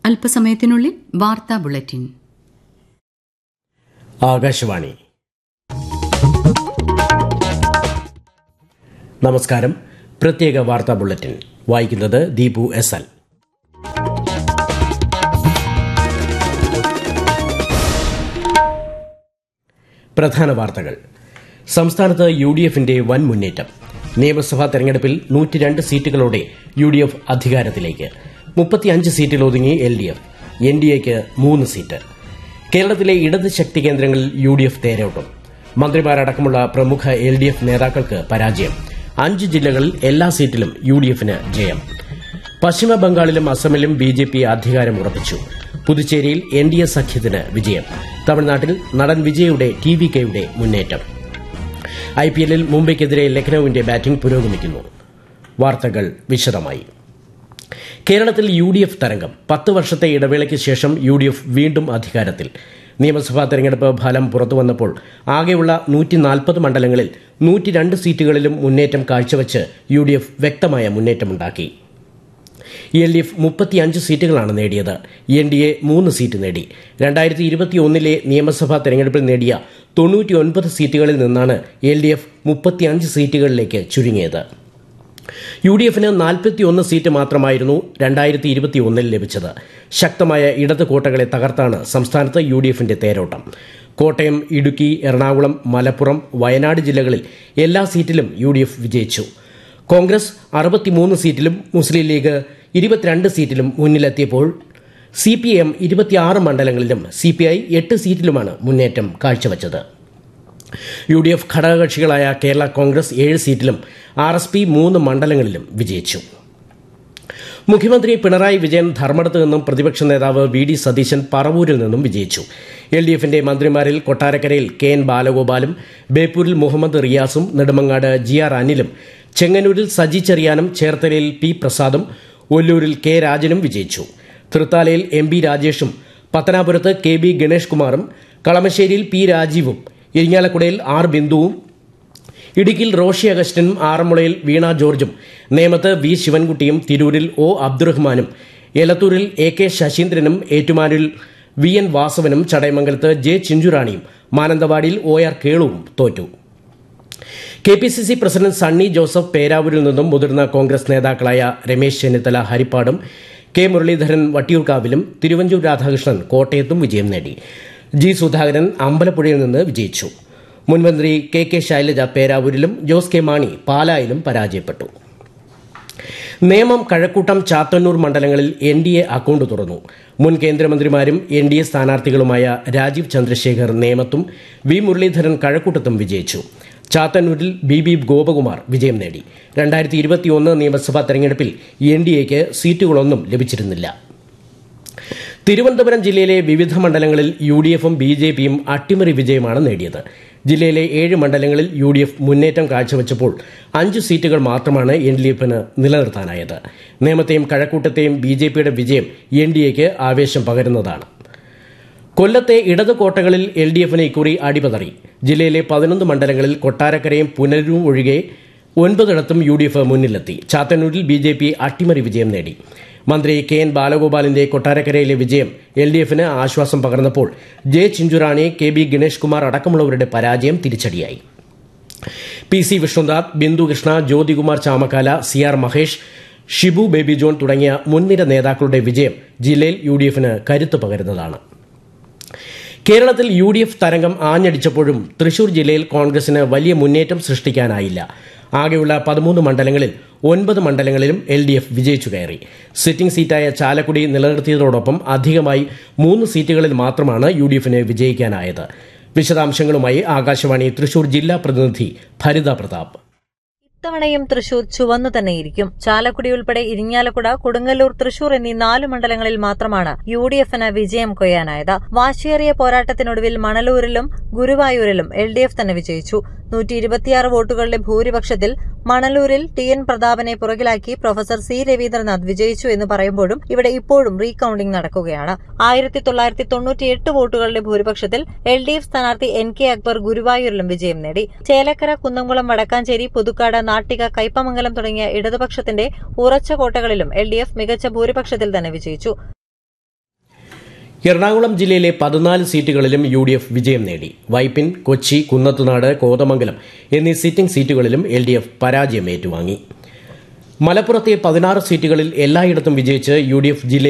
അല്പസമയത്തിനുള്ളിൽ വാർത്താ ബുള്ളറ്റിൻ ആകാശവാണി നമസ്കാരം പ്രത്യേക വാർത്താ ബുള്ളറ്റിൻ വായിക്കുന്നത് ദീപു എസ് എൽ പ്രധാന വാർത്തകൾ സംസ്ഥാനത്ത് യു ഡി എഫിന്റെ വൻ മുന്നേറ്റം നിയമസഭാ തെരഞ്ഞെടുപ്പിൽ നൂറ്റിരണ്ട് സീറ്റുകളോടെ യു ഡി എഫ് അധികാരത്തിലേക്ക് മുപ്പത്തിയഞ്ച് സീറ്റിൽ ഒതുങ്ങി L D F N D എക്ക് മൂന്ന് സീറ്റ് കേരളത്തിലെ ഇടത് ശക്തി കേന്ദ്രങ്ങളിൽ യു ഡി എഫ് തേരോട്ടം മന്ത്രിമാരടക്കമുള്ള പ്രമുഖ എൽ ഡി എഫ് നേതാക്കൾക്ക് പരാജയം അഞ്ച് ജില്ലകളിൽ എല്ലാ സീറ്റിലും യു ഡി എഫിന് ജയം പശ്ചിമ ബംഗാളിലും അസമിലും ബി ജെ പി അധികാരം ഉറപ്പിച്ചു പുതുച്ചേരിയിൽ എൻ ഡി എ സഖ്യത്തിന് വിജയം തമിഴ്നാട്ടിൽ നടൻ വിജയുടെ ടി വി കെയുടെ മുന്നേറ്റം ഐ പി എല്ലിൽ മുംബൈക്കെതിരെ ലക്നൌവിന്റെ ബാറ്റിംഗ് പുരോഗമിക്കുന്നു വാർത്തകൾ വിശദമായി കേരളത്തിൽ യു ഡി എഫ് തരംഗം പത്ത് വർഷത്തെ ഇടവേളയ്ക്ക് ശേഷം യു ഡി എഫ് വീണ്ടും അധികാരത്തിൽ നിയമസഭാ തെരഞ്ഞെടുപ്പ് ഫലം പുറത്തുവന്നപ്പോൾ ആകെയുള്ള നൂറ്റിനാൽപ്പത് മണ്ഡലങ്ങളിൽ നൂറ്റിരണ്ട് സീറ്റുകളിലും മുന്നേറ്റം കാഴ്ചവെച്ച് യു ഡി എഫ് വ്യക്തമായ മുന്നേറ്റമുണ്ടാക്കി എൽ ഡി എഫ് മുപ്പത്തിയഞ്ച് സീറ്റുകളാണ് നേടിയത് എൻ ഡി എ മൂന്ന് സീറ്റ് നേടി രണ്ടായിരത്തി ഇരുപത്തിയൊന്നിലെ നിയമസഭാ തെരഞ്ഞെടുപ്പിൽ നേടിയ തൊണ്ണൂറ്റിയൊൻപത് സീറ്റുകളിൽ നിന്നാണ് എൽ ഡി എഫ് മുപ്പത്തിയഞ്ച് സീറ്റുകളിലേക്ക് ചുരുങ്ങിയത് യു ഡി എഫിന് നാൽപ്പത്തിയൊന്ന് സീറ്റ് മാത്രമായിരുന്നു രണ്ടായിരത്തി ഇരുപത്തിയൊന്നിൽ ലഭിച്ചത് ശക്തമായ ഇടത് കോട്ടകളെ തകർത്താണ് സംസ്ഥാനത്ത് യു ഡി എഫിന്റെ തേരോട്ടം കോട്ടയം ഇടുക്കി എറണാകുളം മലപ്പുറം വയനാട് ജില്ലകളിൽ എല്ലാ സീറ്റിലും യു ഡി എഫ് വിജയിച്ചു കോൺഗ്രസ് അറുപത്തിമൂന്ന് സീറ്റിലും മുസ്ലിം ലീഗ് ഇരുപത്തിരണ്ട് സീറ്റിലും മുന്നിലെത്തിയപ്പോൾ സി പി എം ഇരുപത്തിയാറ് മണ്ഡലങ്ങളിലും സി പി ഐ എട്ട് സീറ്റിലുമാണ് മുന്നേറ്റം കാഴ്ചവച്ചത് യു ഡി എഫ് ഘടകകക്ഷികളായ കേരള കോൺഗ്രസ് ഏഴ് സീറ്റിലും ആർ എസ് പി മൂന്ന് മണ്ഡലങ്ങളിലും വിജയിച്ചു മുഖ്യമന്ത്രി പിണറായി വിജയൻ ധർമ്മടത്ത് നിന്നും പ്രതിപക്ഷ നേതാവ് വി ഡി സതീശൻ പറവൂരിൽ നിന്നും വിജയിച്ചു എൽ ഡി എഫിന്റെ മന്ത്രിമാരിൽ കൊട്ടാരക്കരയിൽ കെ എൻ ബാലഗോപാലും ബേപ്പൂരിൽ മുഹമ്മദ് റിയാസും നെടുമങ്ങാട് ജി ആർ അനിലും ചെങ്ങന്നൂരിൽ സജി ചെറിയാനും ചേർത്തലയിൽ പി പ്രസാദും ഒല്ലൂരിൽ കെ രാജനും വിജയിച്ചു തൃത്താലയിൽ എം ബി രാജേഷും പത്തനാപുരത്ത് കെ ബി ഗണേഷ് കുമാറും കളമശ്ശേരിയിൽ പി രാജീവും ഇരിങ്ങാലക്കുടയിൽ ആർ ബിന്ദുവും ഇടുക്കിയിൽ റോഷി അഗസ്റ്റിനും ആറന്മുളയിൽ വീണ ജോർജും നേമത്ത് വി ശിവൻകുട്ടിയും തിരൂരിൽ ഒ അബ്ദുറഹ്മാനും എലത്തൂരിൽ എ കെ ശശീന്ദ്രനും ഏറ്റുമാനൂരിൽ വി എൻ വാസവനും ചടയമംഗലത്ത് ജെ ചിഞ്ചുറാണിയും മാനന്തവാടിയിൽ ഒ ആർ കേളുവും തോറ്റു K P C C president Sunny Joseph പേരാവൂരിൽ നിന്നും മുതിർന്ന കോൺഗ്രസ് നേതാക്കളായ രമേശ് ചെന്നിത്തല ഹരിപ്പാടും കെ മുരളീധരൻ വട്ടിയൂർക്കാവിലും തിരുവഞ്ചൂർ രാധാകൃഷ്ണൻ കോട്ടയത്തും വിജയം നേടി ജി സുധാകരൻ അമ്പലപ്പുഴയിൽ നിന്ന് വിജയിച്ചു മുൻമന്ത്രി കെ കെ ശൈലജ പേരാവൂരിലും ജോസ് കെ മാണി പാലായിലും പരാജയപ്പെട്ടു നേമം കഴക്കൂട്ടം ചാത്തന്നൂർ മണ്ഡലങ്ങളിൽ എൻ ഡി എ അക്കൌണ്ട് തുറന്നു മുൻ കേന്ദ്രമന്ത്രിമാരും എൻ ഡി എ സ്ഥാനാർത്ഥികളുമായ രാജീവ് ചന്ദ്രശേഖർ നേമത്തും വി മുരളീധരൻ കഴക്കൂട്ടത്തും വിജയിച്ചു ചാത്തന്നൂരിൽ ബി ബി ഗോപകുമാർ വിജയം നേടി രണ്ടായിരത്തി ഇരുപത്തിയൊന്ന് നിയമസഭാ തെരഞ്ഞെടുപ്പിൽ എൻ ഡി എക്ക് സീറ്റുകളൊന്നും ലഭിച്ചിരുന്നില്ല തിരുവനന്തപുരം ജില്ലയിലെ വിവിധ മണ്ഡലങ്ങളിൽ യു ഡി എഫും ബി ജെ പിയും അട്ടിമറി വിജയമാണ് നേടിയത് ജില്ലയിലെ ഏഴ് മണ്ഡലങ്ങളിൽ യു ഡി എഫ് മുന്നേറ്റം കാഴ്ചവെച്ചപ്പോൾ അഞ്ച് സീറ്റുകൾ മാത്രമാണ് എൻ ഡി എഫിന് നിലനിർത്താനായത് നേമത്തെയും കഴക്കൂട്ടത്തെയും ബി ജെ പിയുടെ വിജയം എൻ ഡി എക്ക് ആവേശം പകരുന്നതാണ് കൊല്ലത്തെ ഇടത് കോട്ടകളിൽ എൽ ഡി എഫിന് ഇക്കുറി അടിപതറി ജില്ലയിലെ പതിനൊന്ന് മണ്ഡലങ്ങളിൽ കൊട്ടാരക്കരയും പുനരും ഒഴികെ ഒൻപതിടത്തും യു ഡി എഫ് മുന്നിലെത്തി ചാത്തന്നൂരിൽ ബി ജെ പി അട്ടിമറി വിജയം നേടി മന്ത്രി കെ എൻ ബാലഗോപാലിന്റെ കൊട്ടാരക്കരയിലെ വിജയം എൽ ഡി എഫിന് ആശ്വാസം പകർന്നപ്പോൾ J Chinchurani K B Ganesh Kumar അടക്കമുള്ളവരുടെ പരാജയം തിരിച്ചടിയായി P C Vishnunath Bindu Krishna Jyothikumar Chamakkala C R Mahesh Shibu Baby John തുടങ്ങിയ മുൻനിര നേതാക്കളുടെ വിജയം ജില്ലയിൽ യു ഡി എഫിന് കരുത്ത് പകരുന്നതാണ് കേരളത്തിൽ യു ഡി എഫ് തരംഗം ആഞ്ഞടിച്ചപ്പോഴും തൃശൂർ ജില്ലയിൽ കോൺഗ്രസിന് വലിയ മുന്നേറ്റം സൃഷ്ടിക്കാനായില്ല ആകെയുള്ള പതിമൂന്ന് മണ്ഡലങ്ങളിൽ ഒൻപത് മണ്ഡലങ്ങളിലും എൽ ഡി എഫ് വിജയിച്ചു കയറി സിറ്റിംഗ് സീറ്റായ ചാലക്കുടി നിലനിർത്തിയതോടൊപ്പം അധികമായി മൂന്ന് സീറ്റുകളിൽ മാത്രമാണ് യു ഡി എഫിന് വിജയിക്കാനായത് വിശദാംശങ്ങളുമായി ആകാശവാണി തൃശൂർ ജില്ലാ പ്രതിനിധി ഭരിത പ്രതാപ് ഇത്തവണയും തൃശൂർ ചുവന്നു തന്നെയിരിക്കും ചാലക്കുടി ഉൾപ്പെടെ ഇരിങ്ങാലക്കുട കൊടുങ്ങല്ലൂർ തൃശൂർ എന്നീ നാല് മണ്ഡലങ്ങളിൽ മാത്രമാണ് യു ഡി എഫിന് വിജയം കൊയ്യാനായത് വാശിയേറിയ പോരാട്ടത്തിനൊടുവിൽ മണലൂരിലും ഗുരുവായൂരിലും എൽ ഡി എഫ് തന്നെ വിജയിച്ചു നൂറ്റി ഇരുപത്തിയാറ് വോട്ടുകളുടെ ഭൂരിപക്ഷത്തിൽ മണലൂരിൽ ടി എൻ പ്രതാപനെ പുറകിലാക്കി പ്രൊഫസർ സി രവീന്ദ്രനാഥ് വിജയിച്ചു എന്ന് പറയുമ്പോഴും ഇവിടെ ഇപ്പോഴും റീകൌണ്ടിംഗ് നടക്കുകയാണ് ആയിരത്തി തൊള്ളായിരത്തി തൊണ്ണൂറ്റിയെട്ട് വോട്ടുകളുടെ ഭൂരിപക്ഷത്തിൽ എൽ ഡി എഫ് സ്ഥാനാർത്ഥി എൻ കെ അക്ബർ ഗുരുവായൂരിലും വിജയം നേടി ചേലക്കര കുന്നംകുളം വടക്കാഞ്ചേരി പുതുക്കാട് നാട്ടിക കയ്പമംഗലം തുടങ്ങിയ ഇടതുപക്ഷത്തിന്റെ ഉറച്ച കോട്ടകളിലും എൽ ഡി എഫ് മികച്ച ഭൂരിപക്ഷത്തിൽ തന്നെ വിജയിച്ചു എറണാകുളം ജില്ലയിലെ പതിനാല് സീറ്റുകളിലും യു ഡി എഫ് വിജയം നേടി വൈപ്പിൻ കൊച്ചി കുന്നത്തുനാട് കോതമംഗലം എന്നീ സിറ്റിംഗ് സീറ്റുകളിലും എൽ ഡി എഫ് പരാജയം ഏറ്റുവാങ്ങി മലപ്പുറത്തെ പതിനാറ് സീറ്റുകളിൽ എല്ലായിടത്തും വിജയിച്ച് യു ഡി എഫ് ജില്ലയിൽ